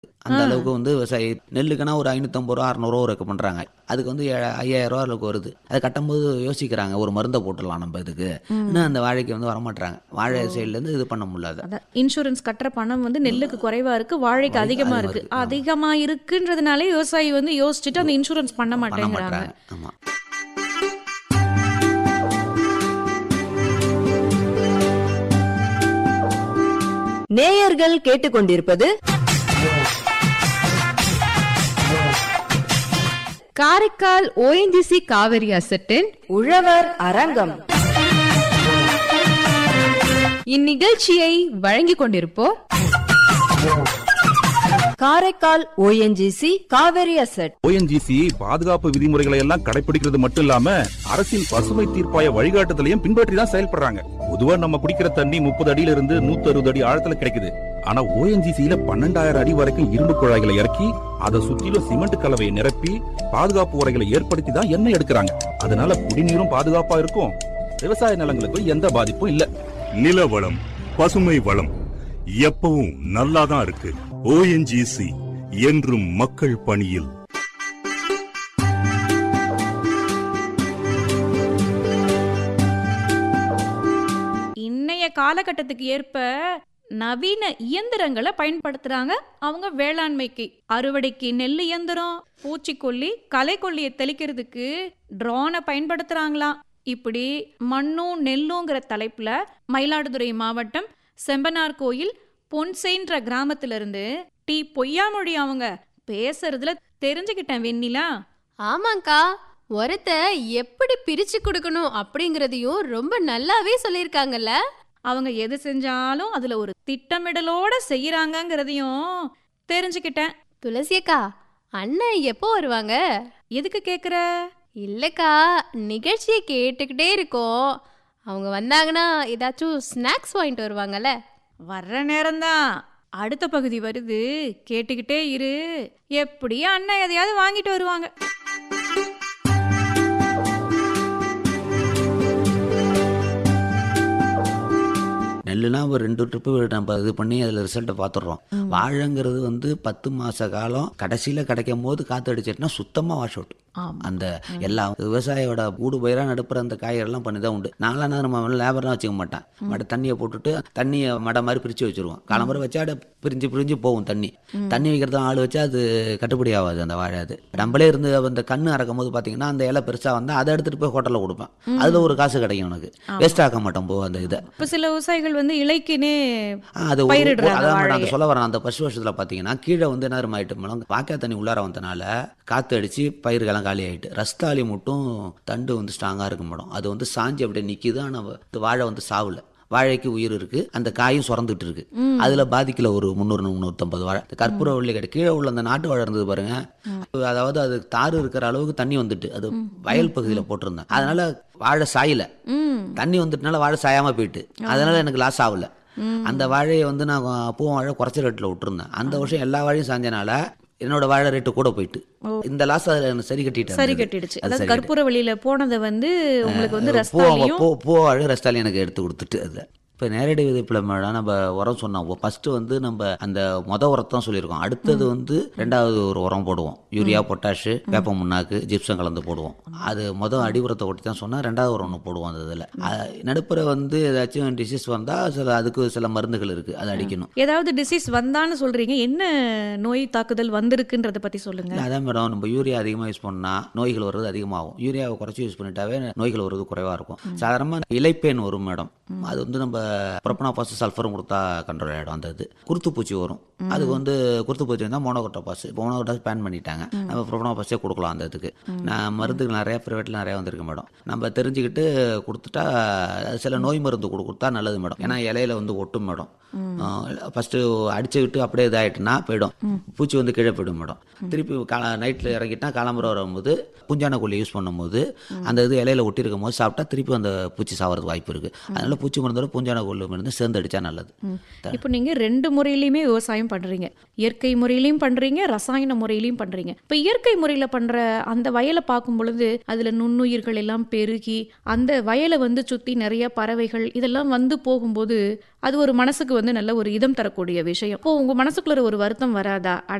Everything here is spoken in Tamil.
அந்த ஆ. அளவுக்கு வந்து விவசாயி நெல்லுக்குன்னா ஒரு ஐநூற்றம்பது ரூபா அறநூறுவா ரெக்க பண்ணுறாங்க அதுக்கு வந்து ஏழ- ஐயாயிரம் ரூபா அளவுக்கு வருது அதை கட்டும்போது யோசிக்கிறாங்க ஒரு மருந்தை போட்டுடலாம் நம்ம இதுக்கு இன்னும் அந்த வாழைக்கு வந்து வரமாட்டாங்க வாழை சைட்லேருந்து இது பண்ண முடியல அதான் இன்சூரன்ஸ் கட்டுற பணம் வந்து நெல்லுக்கு குறைவா இருக்கு வாழைக்கு வாழைக்கு அதிகமா அதிகமா இருக்கு இருக்கு. ஆமா. அதிகமா இருக்குன்றதுனாலே விவசாயி வந்து யோசிச்சுட்டு அந்த இன்சூரன்ஸ் பண்ண பண்ண மாட்டேங்கிறாங்க மாட்டாங்க ஆமாம் நேயர்கள் கேட்டுக்கொண்டிருப்பது காரைக்கால் ஓஎன்ஜிசி காவிரி அசட்டின் உழவர் அரங்கம் இந்நிகழ்ச்சியை வழங்கிக் கொண்டிருப்போர் Karaikal ONGC Kaveri asset ONGC பாதுகாப்பு விதிமுறைகளை எல்லாம் கடைபிடிக்கிறது மட்டும் இல்லாம அரசின் பசுமை தீர்ப்பாய வழிகாட்டுதலையும் பின்பற்றி தான் செயல்படுறாங்க பொதுவா நம்ம குடிக்கிற தண்ணி முப்பது அடியில இருந்து நூத்தி அறுபது அடி ஆழத்துல கிடைக்குது ஆனா ஓஎன்ஜிசியில பன்னெண்டாயிரம் அடி வரைக்கும் இரும்பு குழாய்களை இறக்கி அதை சுத்திலும் சிமெண்ட் கலவையை நிரப்பி பாதுகாப்பு உரைகளை ஏற்படுத்தி தான் எண்ணெய் எடுக்கிறாங்க அதனால குடிநீரும் பாதுகாப்பா இருக்கும் விவசாய நிலங்களுக்கு எந்த பாதிப்பும் இல்ல நில வளம் பசுமை வளம் எப்பவும் நல்லாதான் இருக்கு ஓஎன்ஜிசி என்றும் மக்கள் பணியில் இன்னைய காலகட்டத்துக்கு ஏற்ப நவீன இயந்திரங்களை பயன்படுத்துறாங்க அவங்க வேளாண்மைக்கு அறுவடைக்கு நெல் இயந்திரம் பூச்சிக்கொல்லி களைக்கொல்லியை தெளிக்கிறதுக்கு ட்ரோனை பயன்படுத்துறாங்களாம் இப்படி மண்ணும் நெல்லுங்கிற தலைப்புல மயிலாடுதுறை மாவட்டம் செம்பனார் கோயில் பொன்செய்ன்ற கிராமத்துல இருந்து டி பொய்யாமொழி அவங்க பேசுறதுல தெரிஞ்சுக்கிட்டேன் வெண்ணிலா ஆமாங்க்கா உரத்தை எப்படி பிரிச்சு கொடுக்கணும் அப்படிங்கறதையும் ரொம்ப நல்லாவே சொல்லியிருக்காங்கல்ல அவங்க எது செஞ்சாலும் அதுல ஒரு திட்டமிடலோட செய்யறாங்கங்கிறதையும் தெரிஞ்சுக்கிட்டேன் துளசி அக்கா அண்ணன் எப்போ வருவாங்க எதுக்கு கேக்குற இல்லக்கா நிகழ்ச்சியை கேட்டுக்கிட்டே இருக்கோம் அவங்க வந்தாங்கன்னா ஏதாச்சும் ஸ்நாக்ஸ் வாங்கிட்டு வருவாங்கல்ல வர்ற நேரம்தான் அடுத்த பகுதி வருது கேட்டுக்கிட்டே இரு எப்படியும் அண்ணன் எதையாவது வாங்கிட்டு வருவாங்க நெல்லுனா ஒரு ரெண்டு ட்ரிப்பு நம்ம இது பண்ணி அதில் ரிசல்ட்டை பார்த்துடுறோம் வாழைங்கிறது வந்து பத்து மாத காலம் கடைசியில் கிடைக்கும் போது காற்று அடிச்சிட்டுனா சுத்தமாக வாஷ் அவுட் ஆமா அந்த எல்லா விவசாயியோட ஊடு பயிராக நடுப்புற அந்த காய்கறிலாம் பண்ணி தான் உண்டு நாங்களாம் நம்ம லேபர்லாம் வச்சுக்க மாட்டேன் மட தண்ணியை போட்டுட்டு தண்ணியை மடை மாதிரி பிரித்து வச்சிருவோம் காலம்பரம் வச்சா அப்படியே பிரிஞ்சு பிரிஞ்சு போகும் தண்ணி தண்ணி வைக்கிறது ஆள் வச்சா அது கட்டுப்படி ஆகாது அந்த வாழை அது நம்மளே இருந்து அந்த கண்ணு அறக்கும் போது பார்த்தீங்கன்னா அந்த இலை பெருசாக வந்தால் அதை எடுத்துகிட்டு போய் ஹோட்டலில் கொடுப்பேன் அதில் ஒரு காசு கிடைக்கும் எனக்கு வேஸ்ட் ஆக்க மாட்டோம் போ அந்த இதை இப்ப சில விவசாயிகள் வந்து இலைக்குனே ஆ, அது ஒரு- பயிரிடுறாங்க அதான் மேடம் வாழையை. அந்த சொல்ல வரேன் அந்த ஃபர்ஸ்ட் வருஷத்தில் பார்த்தீங்கன்னா கீழே வந்து என்ன தெரியுமா ஆயிட்டு மேடம் வாக்கியா தண்ணி உள்ளார வந்தனால காற்று அடிச்சு பயிர்களெல்லாம் காலி ஆயிட்டு ரஸ்தாளி மட்டும் தண்டு வந்து ஸ்ட்ராங்காக இருக்கு மேடம் அது வந்து சாஞ்சி அப்படியே நிற்கிது ஆனால் வாழை வந்து சாவல வாழைக்கு உயிர் இருக்கு அந்த காயும் சுரந்துட்டு இருக்கு அதுல பாதிக்கல ஒரு முந்நூறு முந்நூற்றம்பது வாழை இந்த கற்பூர வள்ளி கிடையாது கீழே உள்ள அந்த நாட்டு வாழை இருந்தது பாருங்க அதாவது அது தாறு இருக்கிற அளவுக்கு தண்ணி வந்துட்டு அது வயல் பகுதியில் போட்டிருந்தேன் அதனால வாழை சாயல ம் தண்ணி வந்துட்டனால வாழை சாயாம போயிட்டு அதனால எனக்கு லாஸ் ஆகல அந்த வாழையை வந்து நான் பூ வாழை குறைச்ச ரேட்டில் விட்டுருந்தேன் அந்த வருஷம் எல்லா வாழையும் சாஞ்சனால என்னோட வாழை ரேட்டு கூட போயிட்டு இந்த லாஸ் அதில் எனக்கு சரி கட்டிட்டேன் சரி அது. கட்டிடுச்சு அது அதாவது சரி கற்பூர வழியில போனதை வந்து உங்களுக்கு வந்து பூ ரஸ்தாலையும் பூ பூ வாழை ரஸ்தாலி எனக்கு எடுத்து கொடுத்துட்டு அதில் இப்போ நேரடி விதைப்பில் மேடம் நம்ம உரம் சொன்னோம் ஃபஸ்ட்டு வந்து நம்ம அந்த மொத உரத்தான் சொல்லியிருக்கோம் அடுத்தது வந்து ரெண்டாவது ஒரு உரம் போடுவோம் யூரியா பொட்டாஷு வேப்ப முன்னாக்கு ஜிப்சம் கலந்து போடுவோம் அது மொதல் அடி உரத்தை ஒட்டி தான் சொன்னால் ரெண்டாவது உரம் ஒன்று போடுவோம் அந்த இதில் நடுப்புற வந்து ஏதாச்சும் டிசீஸ் வந்தால் சில அதுக்கு சில மருந்துகள் இருக்குது அதை அடிக்கணும் ஏதாவது டிசீஸ் வந்தான்னு சொல்றீங்க என்ன நோய் தாக்குதல் வந்திருக்குன்றத பத்தி சொல்லுங்க இல்ல, அதான் மேடம் நம்ம யூரியா அதிகமாக யூஸ் பண்ணால் நோய்கள் வர்றது அதிகமாகும் யூரியாவை குறைச்சி யூஸ் பண்ணிட்டாவே நோய்கள் வர்றது குறைவாக இருக்கும் சாதாரணமாக இலைப்பேன் வரும் மேடம் அது வந்து நம்ம ப்ரொப்பனா பாஸ் சல்ஃபரும் கொடுத்தா கண்ட்ரோல் ஆகிடும் அந்த இது குருத்து பூச்சி வரும் அதுக்கு வந்து குருத்து பூச்சி வந்தால் மோனோகோட்டா பாஸ் இப்போ மோனோகோட்டா பேன் பண்ணிட்டாங்க நம்ம ப்ரொப்பனா பாஸே கொடுக்கலாம் அந்த இதுக்கு நான் மருந்துகள் நிறைய ப்ரைவேட்டில் நிறைய வந்திருக்கு மேடம் நம்ம தெரிஞ்சுக்கிட்டு கொடுத்துட்டா அது சில நோய் மருந்து கொடு- கொடுத்தா நல்லது மேடம் ஏன்னா இலையில வந்து ஒட்டும் மேடம் ஃபஸ்ட்டு அடிச்சு விட்டு அப்படியே இதாகிட்டுனா போயிடும் பூச்சி வந்து கீழே போயிடும் மேடம் திருப்பி கால நைட்டில் இறங்கிட்டா காலம்பரம் வரும்போது புஞ்சான கொல்லி யூஸ் பண்ணும்போது அந்த இது இலையில ஒட்டி இருக்கும் போது சாப்பிட்டா திருப்பி அந்த பூச்சி சாவறதுக்கு வாய்ப்பு இருக்குது அதனால பூச்சி மருந்தோட பூஞ்சான ரசாயன கொல்லு மருந்து சேர்ந்து அடிச்சா நல்லது இப்போ நீங்க ரெண்டு முறையிலையுமே விவசாயம் பண்றீங்க இயற்கை முறையிலையும் பண்றீங்க ரசாயன முறையிலையும் பண்றீங்க இப்போ இயற்கை முறையில பண்ற அந்த வயலை பார்க்கும் பொழுது அதுல நுண்ணுயிர்கள் எல்லாம் பெருகி அந்த வயலை வந்து சுத்தி நிறைய பறவைகள் இதெல்லாம் வந்து போகும்போது அது ஒரு மனசுக்கு வந்து நல்ல ஒரு இதம் தரக்கூடிய விஷயம் இப்போ உங்க மனசுக்குள்ள ஒரு வருத்தம் வராதா அட